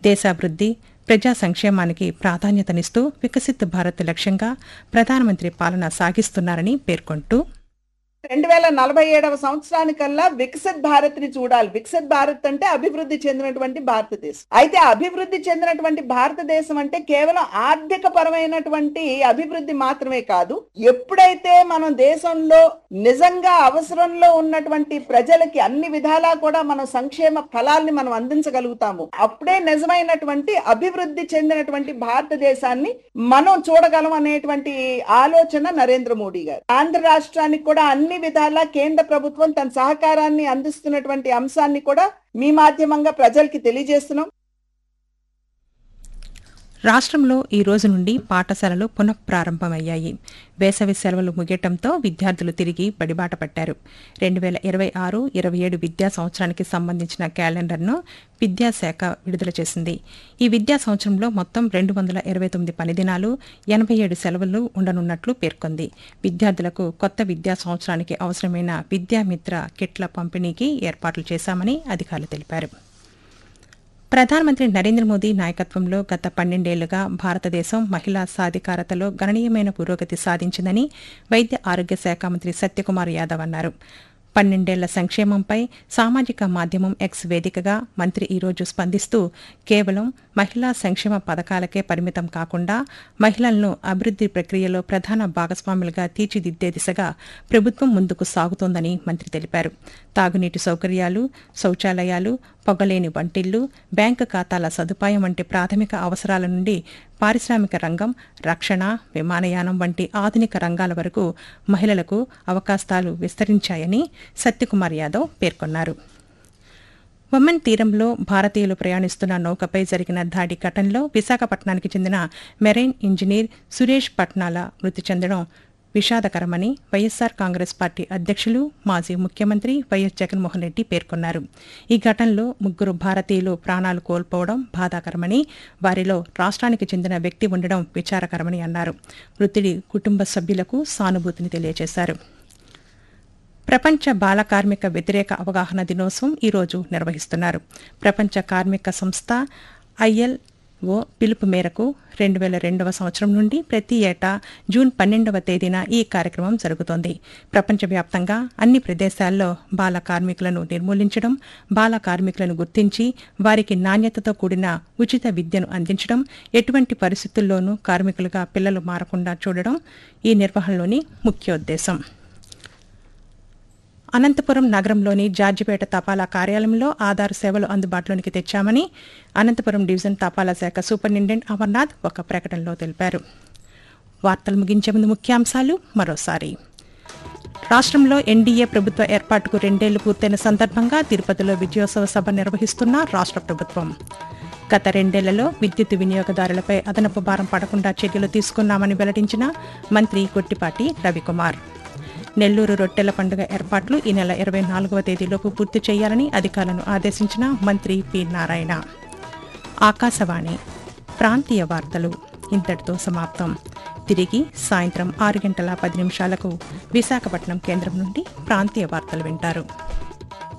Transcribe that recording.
దేశాభివృద్ది ప్రజా సంక్షేమానికి ప్రాధాన్యతనిస్తూ వికసిత్ భారత్ లక్ష్యంగా ప్రధానమంత్రి పాలన సాగిస్తున్నారని పేర్కొంటూ రెండు వేల నలభై ఏడవ సంవత్సరానికల్లా వికసిత్ భారత్ ని చూడాలి వికసిత్ భారత్ అంటే అభివృద్ధి చెందినటువంటి భారతదేశం అయితే అభివృద్ధి చెందినటువంటి భారతదేశం అంటే కేవలం ఆర్థిక పరమైనటువంటి అభివృద్ధి మాత్రమే కాదు ఎప్పుడైతే మనం దేశంలో నిజంగా అవసరంలో ఉన్నటువంటి ప్రజలకి అన్ని విధాలా కూడా మనం సంక్షేమ ఫలాల్ని మనం అందించగలుగుతాము అప్పుడే నిజమైనటువంటి అభివృద్ధి చెందినటువంటి భారతదేశాన్ని మనం చూడగలం అనేటువంటి ఆలోచన నరేంద్ర మోడీ గారు ఆంధ్ర రాష్ట్రానికి కూడా అన్ని విధాలా కేంద్ర ప్రభుత్వం తన సహకారాన్ని అందిస్తున్నటువంటి అంశాన్ని కూడా మీ మాధ్యమంగా ప్రజలకి తెలియజేస్తున్నాం రాష్ట్రంలో ఈ రోజు నుండి పాఠశాలలు పునఃప్రారంభమయ్యాయి వేసవి సెలవులు ముగియటంతో విద్యార్థులు తిరిగి బడిబాట పట్టారు రెండు వేల ఇరవై ఆరు ఇరవై ఏడు విద్యా సంవత్సరానికి సంబంధించిన క్యాలెండర్ను విద్యాశాఖ విడుదల చేసింది ఈ విద్యా సంవత్సరంలో మొత్తం రెండు వందల ఇరవై తొమ్మిది పని దినాలు ఎనభై ఏడు సెలవులు ఉండనున్నట్లు పేర్కొంది విద్యార్థులకు కొత్త విద్యా సంవత్సరానికి అవసరమైన విద్యామిత్ర కిట్ల పంపిణీకి ఏర్పాట్లు చేశామని అధికారులు తెలిపారు ప్రధానమంత్రి నరేంద్ర మోదీ నాయకత్వంలో గత పన్నెండేళ్లుగా భారతదేశం మహిళా సాధికారతలో గణనీయమైన పురోగతి సాధించిందని వైద్య ఆరోగ్య శాఖ మంత్రి సత్యకుమార్ యాదవ్ అన్నారు పన్నెండేళ్ల సంక్షేమంపై సామాజిక మాధ్యమం ఎక్స్ వేదికగా మంత్రి ఈరోజు స్పందిస్తూ కేవలం మహిళా సంక్షేమ పథకాలకే పరిమితం కాకుండా మహిళలను అభివృద్ది ప్రక్రియలో ప్రధాన భాగస్వాములుగా తీర్చిదిద్దే దిశగా ప్రభుత్వం ముందుకు సాగుతోందని మంత్రి తెలిపారు తాగునీటి సౌకర్యాలు శౌచాలయాలు పొగలేని వంటిల్లు బ్యాంకు ఖాతాల సదుపాయం వంటి ప్రాథమిక అవసరాల నుండి పారిశ్రామిక రంగం రక్షణ విమానయానం వంటి ఆధునిక రంగాల వరకు మహిళలకు అవకాశాలు విస్తరించాయని సత్యకుమార్ యాదవ్ పేర్కొన్నారు ఒమన్ తీరంలో భారతీయులు ప్రయాణిస్తున్న నౌకపై జరిగిన దాడి ఘటనలో విశాఖపట్నానికి చెందిన మెరైన్ ఇంజనీర్ సురేష్ పట్నాల మృతి చెందడం విషాదకరమని వైఎస్సార్ కాంగ్రెస్ పార్టీ అధ్యక్షులు మాజీ ముఖ్యమంత్రి వైఎస్ జగన్మోహన్ రెడ్డి పేర్కొన్నారు ఈ ఘటనలో ముగ్గురు భారతీయులు ప్రాణాలు కోల్పోవడం బాధాకరమని వారిలో రాష్ట్రానికి చెందిన వ్యక్తి ఉండడం విచారకరమని అన్నారు మృతుడి కుటుంబ సభ్యులకు సానుభూతిని తెలియజేశారు ప్రపంచ బాల కార్మిక వ్యతిరేక అవగాహన దినోత్సవం ఈరోజు నిర్వహిస్తున్నారు ప్రపంచ కార్మిక సంస్థ ఐఎల్ ఓ పిలుపు మేరకు రెండు వేల రెండవ సంవత్సరం నుండి ప్రతి ఏటా జూన్ పన్నెండవ తేదీన ఈ కార్యక్రమం జరుగుతోంది ప్రపంచవ్యాప్తంగా అన్ని ప్రదేశాల్లో బాల కార్మికులను నిర్మూలించడం బాల కార్మికులను గుర్తించి వారికి నాణ్యతతో కూడిన ఉచిత విద్యను అందించడం ఎటువంటి పరిస్థితుల్లోనూ కార్మికులుగా పిల్లలు మారకుండా చూడడం ఈ నిర్వహణలోని ముఖ్యోద్దేశం అనంతపురం నగరంలోని జార్జిపేట తపాలా కార్యాలయంలో ఆధార్ సేవలు అందుబాటులోనికి తెచ్చామని అనంతపురం డివిజన్ తపాలా శాఖ సూపరింటెండెంట్ అమర్నాథ్ ఒక ప్రకటనలో తెలిపారు వార్తలు ముగించే ముందు ముఖ్యాంశాలు మరోసారి రాష్ట్రంలో ఎన్డీఏ ప్రభుత్వ ఏర్పాటుకు రెండేళ్లు పూర్తయిన సందర్భంగా తిరుపతిలో విజయోత్సవ సభ నిర్వహిస్తున్న రాష్ట్ర ప్రభుత్వం గత రెండేళ్లలో విద్యుత్ వినియోగదారులపై అదనపు భారం పడకుండా చర్యలు తీసుకున్నామని వెల్లడించిన మంత్రి కొట్టిపాటి రవికుమార్ నెల్లూరు రొట్టెల పండుగ ఏర్పాట్లు ఈ నెల ఇరవై నాలుగవ తేదీలోపు పూర్తి చేయాలని అధికారులను ఆదేశించిన మంత్రి పి నారాయణ ఆకాశవాణి ప్రాంతీయ వార్తలు ఇంతటితో సమాప్తం తిరిగి సాయంత్రం ఆరు గంటల పది నిమిషాలకు విశాఖపట్నం కేంద్రం నుండి ప్రాంతీయ వార్తలు వింటారు